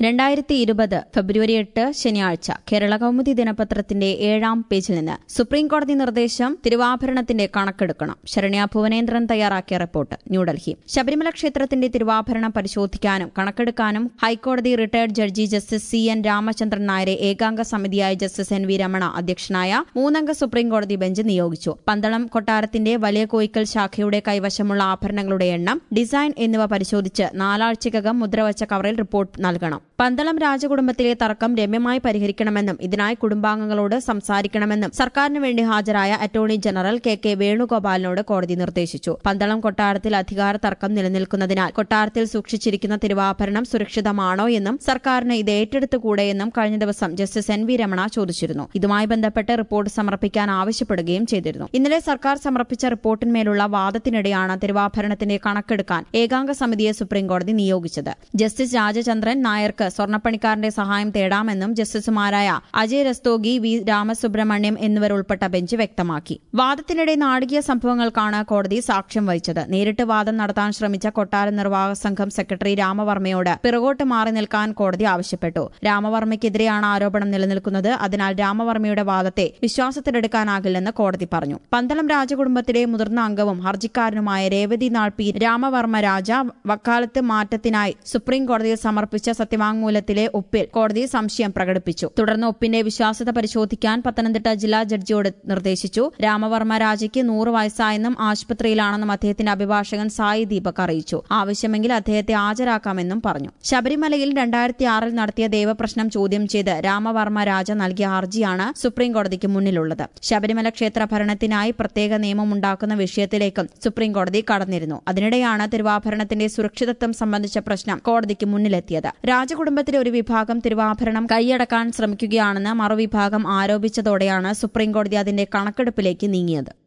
രണ്ടായിരത്തി ഇരുപത് ഫെബ്രുവരി എട്ട് ശനിയാഴ്ച കേരള കൗമുദി ദിനപത്രത്തിന്റെ ഏഴാം പേജിൽ നിന്ന് സുപ്രീംകോടതി നിർദ്ദേശം തിരുവാഭരണത്തിന്റെ കണക്കെടുക്കണം ശരണ്യ ഭുവനേന്ദ്രൻ തയ്യാറാക്കിയ റിപ്പോർട്ട് ന്യൂഡൽഹി ശബരിമല ക്ഷേത്രത്തിന്റെ തിരുവാഭരണം പരിശോധിക്കാനും കണക്കെടുക്കാനും ഹൈക്കോടതി retired judge justice C N Ramachandran നായരെ ഏകാംഗ സമിതിയായ ജസ്റ്റിസ് എൻ വി രമണ അധ്യക്ഷനായ മൂന്നംഗ സുപ്രീംകോടതി ബെഞ്ച് നിയോഗിച്ചു പന്തളം കൊട്ടാരത്തിന്റെ വലിയ കോയിക്കൽ ശാഖയുടെ കൈവശമുള്ള ആഭരണങ്ങളുടെ എണ്ണം ഡിസൈൻ എന്നിവ പരിശോധിച്ച് നാലാഴ്ചക്കകം മുദ്രവച്ച കവറിൽ റിപ്പോർട്ട് നൽകണം പന്തളം രാജകുടുംബത്തിലെ തർക്കം രമ്യമായി പരിഹരിക്കണമെന്നും ഇതിനായി കുടുംബാംഗങ്ങളോട് സംസാരിക്കണമെന്നും സർക്കാരിന് വേണ്ടി ഹാജരായ അറ്റോർണി ജനറൽ കെ കെ വേണുഗോപാലിനോട് കോടതി നിർദ്ദേശിച്ചു പന്തളം കൊട്ടാരത്തിൽ അധികാര തർക്കം നിലനിൽക്കുന്നതിനാൽ കൊട്ടാരത്തിൽ സൂക്ഷിച്ചിരിക്കുന്ന തിരുവാഭരണം സുരക്ഷിതമാണോ എന്നും സർക്കാരിന് ഇത് ഏറ്റെടുത്തുകൂടെയെന്നും കഴിഞ്ഞ ദിവസം ജസ്റ്റിസ് എൻ വി രമണ ചോദിച്ചിരുന്നു ഇതുമായി ബന്ധപ്പെട്ട് റിപ്പോർട്ട് സമർപ്പിക്കാൻ ആവശ്യപ്പെടുകയും ചെയ്തിരുന്നു ഇന്നലെ സർക്കാർ സമർപ്പിച്ച റിപ്പോർട്ടിന്മേലുള്ള വാദത്തിനിടെയാണ് തിരുവാഭരണത്തിന്റെ കണക്കെടുക്കാൻ ഏകാംഗ സമിതിയെ സുപ്രീംകോടതി നിയോഗിച്ചത് ജസ്റ്റിസ് രാജചന്ദ്രൻ നായർക്ക് സ്വർണ്ണപ്പണിക്കാരന്റെ സഹായം തേടാമെന്നും ജസ്റ്റിസുമാരായ അജയ് രസ്തോഗി വി രാമസുബ്രഹ്മണ്യം എന്നിവരുൾപ്പെട്ട ബെഞ്ച് വ്യക്തമാക്കി വാദത്തിനിടെ നാടകീയ സംഭവങ്ങൾക്കാണ് കോടതി സാക്ഷ്യം വഹിച്ചത് നേരിട്ട് വാദം നടത്താൻ ശ്രമിച്ച കൊട്ടാര നിർവാഹക സംഘം സെക്രട്ടറി രാമവർമ്മയോട് പിറകോട്ട് മാറി നിൽക്കാൻ കോടതി ആവശ്യപ്പെട്ടു രാമവർമ്മയ്ക്കെതിരെയാണ് ആരോപണം നിലനിൽക്കുന്നത് അതിനാൽ രാമവർമ്മയുടെ വാദത്തെ വിശ്വാസത്തിലെടുക്കാനാകില്ലെന്ന് കോടതി പറഞ്ഞു പന്തളം രാജകുടുംബത്തിലെ മുതിർന്ന അംഗവും ഹർജിക്കാരനുമായ രേവതി നാൾ പി രാമവർമ്മ രാജ വക്കാലത്ത് മാറ്റത്തിനായി സുപ്രീം കോടതിയിൽ സമർപ്പിച്ച സത്യവാങ്മൂലത്തിലെ ഒപ്പിൽ കോടതി സംശയം പ്രകടിപ്പിച്ചു തുടർന്ന് ഒപ്പിന്റെ വിശ്വാസ്യത പരിശോധിക്കാൻ പത്തനംതിട്ട ജില്ലാ ജഡ്ജിയോട് നിർദ്ദേശിച്ചു രാമവർമ്മ രാജയ്ക്ക് നൂറ് വയസ്സായെന്നും ആശുപത്രിയിലാണെന്നും അദ്ദേഹത്തിന്റെ അഭിഭാഷകൻ സായി ദീപക് അറിയിച്ചു ആവശ്യമെങ്കിൽ അദ്ദേഹത്തെ ഹാജരാക്കാമെന്നും പറഞ്ഞു ശബരിമലയിൽ രണ്ടായിരത്തി ആറിൽ നടത്തിയ ദേവപ്രശ്നം ചോദ്യം ചെയ്ത് രാമവർമ്മ രാജ നൽകിയ ഹർജിയാണ് സുപ്രീം കോടതിക്ക് മുന്നിലുള്ളത് ശബരിമല ക്ഷേത്ര ഭരണത്തിനായി പ്രത്യേക നിയമമുണ്ടാക്കുന്ന വിഷയത്തിലേക്കും സുപ്രീം കോടതി കടന്നിരുന്നു അതിനിടെയാണ് തിരുവാഭരണത്തിന്റെ സുരക്ഷിതത്വം സംബന്ധിച്ച പ്രശ്നം കോടതിക്ക് മുന്നിലെത്തിയത് രാജകുടുംബത്തിലെ ഒരു വിഭാഗം തിരുവാഭരണം കൈയടക്കാൻ ശ്രമിക്കുകയാണെന്ന് മറുവിഭാഗം ആരോപിച്ചതോടെയാണ് സുപ്രീംകോടതി അതിന്റെ കണക്കെടുപ്പിലേക്ക് നീങ്ങിയത്